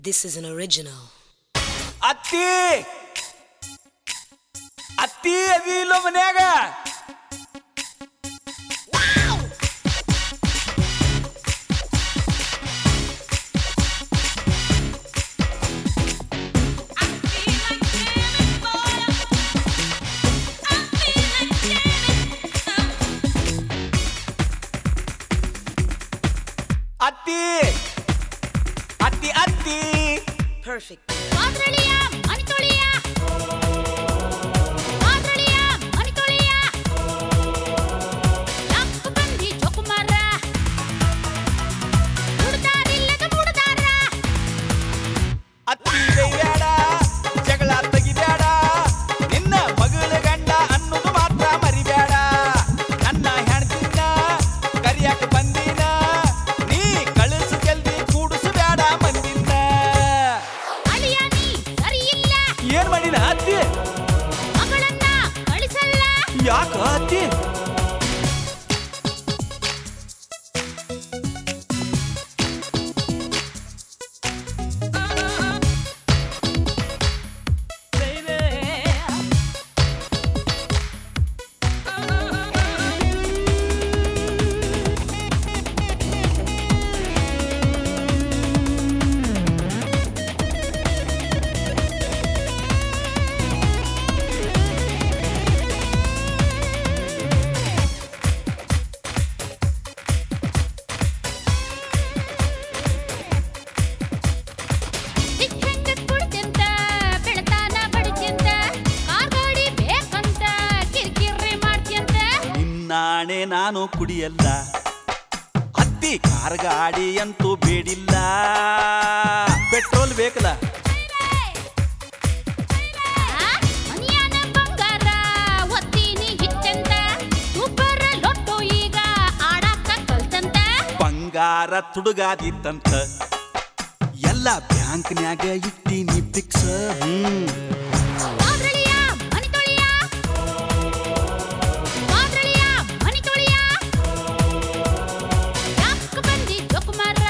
This is an original. ಅತ್ತಿ ಅತ್ತಿ ಅದಿ ಇಲ್ಲೋ ಮನ್ಯಾಗ ಅತ್ತಿ ಅತ್ತಿ ಅತ್ತಿ Perfect. ಮಾದ್ರಳಿಯ ಮಣಿತೊಳಿಯ ಮಾದ್ರಳಿಯ ಮಣಿತೊಳಿಯ ಯಾಕ ಬಂದಿ ಜೋಕುಮಾರ ಹುಡುದಾರಿಲ್ಲದ ಹುಡುದಾರ ಅತ್ತಿ ಬೇಡ ಜಗಳ ತೆಗಿಬೇಡ ನಿನ್ನ ಮಗಳ ಗಂಡ ಅನ್ನೋದು ಮಾತ್ರ ಮರಿಬೇಡ ನನ್ನ ಹೆಣ್ತಿನ ಕರಿಯಾಕ ಬಂದಿನ ನೀ ಕಳಿಸು ಜಲ್ದಿ ಕೂಡಿಸಬೇಡ ಮಂದಿನ ಅಳಿಯ ನೀ ಸರಿಯಿಲ್ಲ ಏನ್ ಮಾಡಿನ ಅತ್ತಿ ಮಗಳನ್ನ ಕಳಿಸಲ್ಲ ಯಾಕ ಅತ್ತಿ ಸಿಕ್ಕಂಗ ಕುಡ್ತಿಂತ ಬೆಳತಾನ ಬಡಿತಿಂತ ಕಾರ್ ಗಾಡಿ ಬೇಕಂತ ಕಿರಿಕಿರಿ ಮಾಡ್ತಿಂತ ನಿನ್ನಾಣೆ ನಾನು ಕುಡಿಯಲ್ಲ ಅತ್ತಿ ಕಾರ್ ಗಾಡಿ ಅಂತೂ ಬೇಡಿಲ್ಲ ಪೆಟ್ರೋಲ್ ಬೇಕಲ್ಲ ಮನಿಯಾನ ಬಂಗಾರ ಒತ್ತೀನಿ ಹಿಚ್ಚಂತ ಸೂಪರ್ ಲೊಟ್ಟು ಈಗ ಆಡಾಕ ಕಲ್ತಂತ ಬಂಗಾರ ತುಡುಗಾದಿತ್ತಂತ ಎಲ್ಲ ಬ್ಯಾಂಕ್ನ್ಯಾಗ ಇಟ್ಟೀನಿ ಫಿಕ್ಸ್ ಹ್ಮ್ ಮಾದ್ರಳಿಯ ಮನಿ ತೊಳಿಯ ಮಾದ್ರಳಿಯ ಮನಿ ತೊಳಿಯ ಯಾಕ ಬಂದಿ ಜೋಕುಮಾರ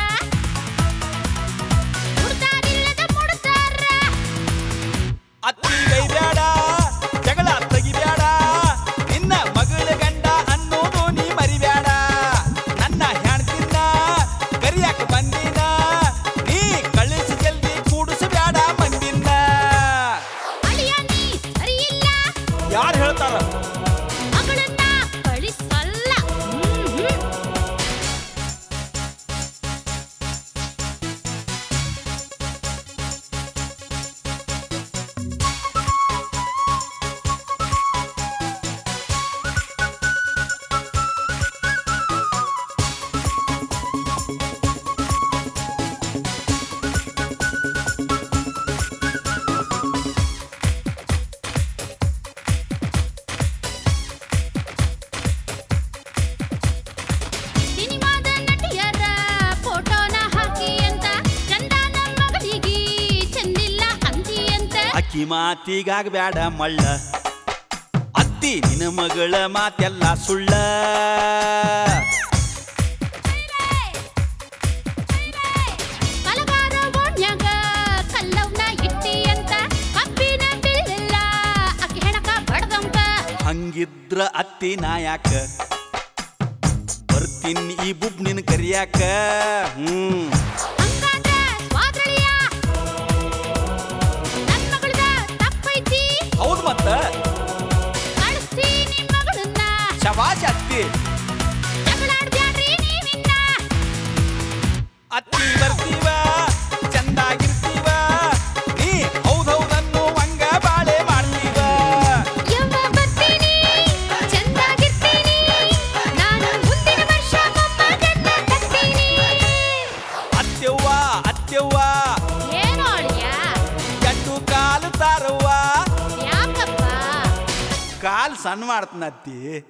ಹುಡ್ತಾರಿಲ್ಲದ ಮುಡ್ತಾರ ಅತ್ತಿ ಬೈಬೇಡ ಜಗಳ ತೆಗಿಬೇಡ ನಿನ್ನ ಮಗಳ ಗಂಡ ಅನ್ನೋದು ನೀ ಮರಿಬೇಡ ನನ್ನ ಹೆಣ್ತಿನ ಕರಿಯಾಕ ಬಂದಿನ ನೀ ಕಳಿಸಿ ಜಲ್ದಿ ಕೂಡಿಸಬೇಡ ಮಂದಿನ ಅಳಿಯ ನೀ ಸರಿಯಿಲ್ಲ ಯಾರು ಹೇಳ್ತಾರ ಮಗಳನ್ನ ಕಳಿಸಲ್ಲ ಹ್ಮ್ ಹ್ಮ್ ಸಿನಿಮಾದ ನಟಿಯರ ಫೋಟೋನ ಹಾಕಿ ಅಂತ ಚಂದನ ಮಗಳಿಗೆ ಚಂದಿಲ್ಲ ಅಂತಿ ಅಂತ ಅಕ್ಕಿ ಮಾತಿಗಾಗಬೇಡ ಮಳ್ಳ ಅತ್ತಿ ನಿನ್ನ ಮಗಳ ಮಾತೆಲ್ಲ ಸುಳ್ಳ ಕಲಗಾರ ಓಣ್ಯಾಗ ಕಲ್ಲವ್ನ ಇಟ್ಟಿ ಅಂತ ಕಬ್ಬಿನ ಬಿಲ್ಲಿಲ್ಲ ಅಕ್ಕಿ ಹೆಣಕ ಬಡ್ದಂತ ಹಂಗಿದ್ರ ಅತ್ತಿ ನಾಯಾಕ ಬರ್ತೀನಿ ಈ ಬುಬ್ ನಿನ್ ಕರಿಯಾಕ ಹ್ಮ್ ಹಂಗಾದ ಸ್ವಾದ್ರಳಿಯ ನನ್ ಮಗಳದ ತಪ್ಪೈತಿ ಹೌದು ಮತ್ತ ಕಳಿಸ್ತೀನಿ ಮಗಳನ್ನ ಶಬಾಷ್ ಅತ್ತಿ ಜಗಳಾಡ್ಬ್ಯಾಡ್ರಿ ನೀವಿನ್ನ ಅತ್ತಿ ಬರ್ತೀವ ಚಂದಾಗಿರ್ತೀವ ನೀ ಹೌದ್ ಹೌದನ್ನು ಹಂಗ ಬಾಳೆ ಮಾಡ್ತೀವ ಯವ್ವ ಬರ್ತೀನಿ ಚಂದಾಗಿರ್ತೀನಿ ನಾನು ಮುಂದಿನ ವರ್ಷ ಮೊಮ್ಮಗನ್ನ ತರ್ತೀನಿ ಅತ್ತೆವ್ವ ಅತ್ತೆವ್ವ ಏನು ಅಳಿಯ ಎಟ್ಟು ಕಾಲು ತಾರವ್ವ ಯಾಕಪ್ಪ ಕಾಲ್ ಸಣ್ಣ ಮಾಡ್ತನತ್ತಿ